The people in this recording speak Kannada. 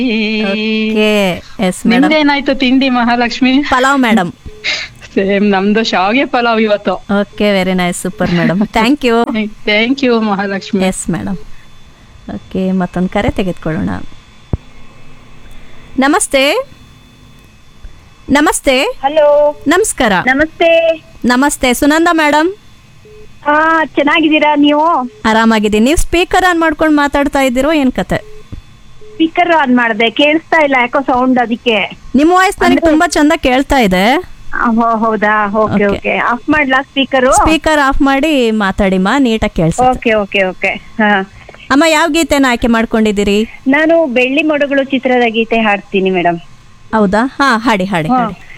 ಓಕೆ ಎಸ್ ಮೇಡಮ್ ನಿಮ್ದೇನಾಯ್ತು ತಿಂಡಿ ಮಹಾಲಕ್ಷ್ಮಿ ಪಲಾವ್ ಮೇಡಮ್ ಸೇಮ್ ನಮ್ದು ಶಾವಿಗೆ ಪಲಾವ್ ಇವತ್ತು okay very nice super madam thank you thank you Mahalakshmi yes madam okay ಮತ್ತೊಂದು ಕರೆ ತೆಗೆದುಕೊಳ್ಳೋಣ ನಮಸ್ತೆ ನಮಸ್ತೆ ಹಲೋ ನಮಸ್ಕಾರ ನಮಸ್ತೆ ನಮಸ್ತೆ ಸುನಂದ ಮೇಡಮ್ ಹಾ ಚೆನ್ನಾಗಿದ್ದೀರಾ ನೀವು ಆರಾಮಾಗಿದ್ದೀನಿ ನೀವು ಸ್ಪೀಕರ್ ಆನ್ ಮಾಡ್ಕೊಂಡು ಮಾತಾಡ್ತಾ ಇದ್ದೀರೋ ಏನು ಕತೆ ಸ್ಪೀಕರ್ ಆನ್ ಮಾಡಿದೆ ಕೇಳಿಸ್ತಾ ಇಲ್ಲ ಯಾಕೋ ಸೌಂಡ್ ಅದಕ್ಕೆ ನಿಮ್ಮ ವಾಯ್ಸ್ ನನಗೆ ತುಂಬಾ ಚಂದ ಕೇಳ್ತಾ ಇದೆ ಆ, ಹೋ- ಹೌದಾ ಓಕೆ Okay. ಓಕೆ ಆಫ್ ಮಾಡ್ಲಾ ಸ್ಪೀಕರು ಸ್ಪೀಕರ್ ಆಫ್ ಮಾಡಿ ಮಾತಾಡಿಮ್ಮ ನೀಟಾಗಿ ಕೇಳಿಸುತ್ತೆ ಓಕೆ ಓಕೆ ಓಕೆ ಹಾ ಅಮ್ಮ ಯಾವ ಗೀತೆನ ಆಯ್ಕೆ ಮಾಡ್ಕೊಂಡಿದ್ದೀರಿ ನಾನು ಬೆಳ್ಳಿ ಮೊಡಗಳು ಚಿತ್ರದ ಗೀತೆ ಹಾಡ್ತೀನಿ ಮೇಡಮ್ ಹೌದಾ ಹಾ ಹಾಡಿ ಹಾಡಿ ಹಾಡಿ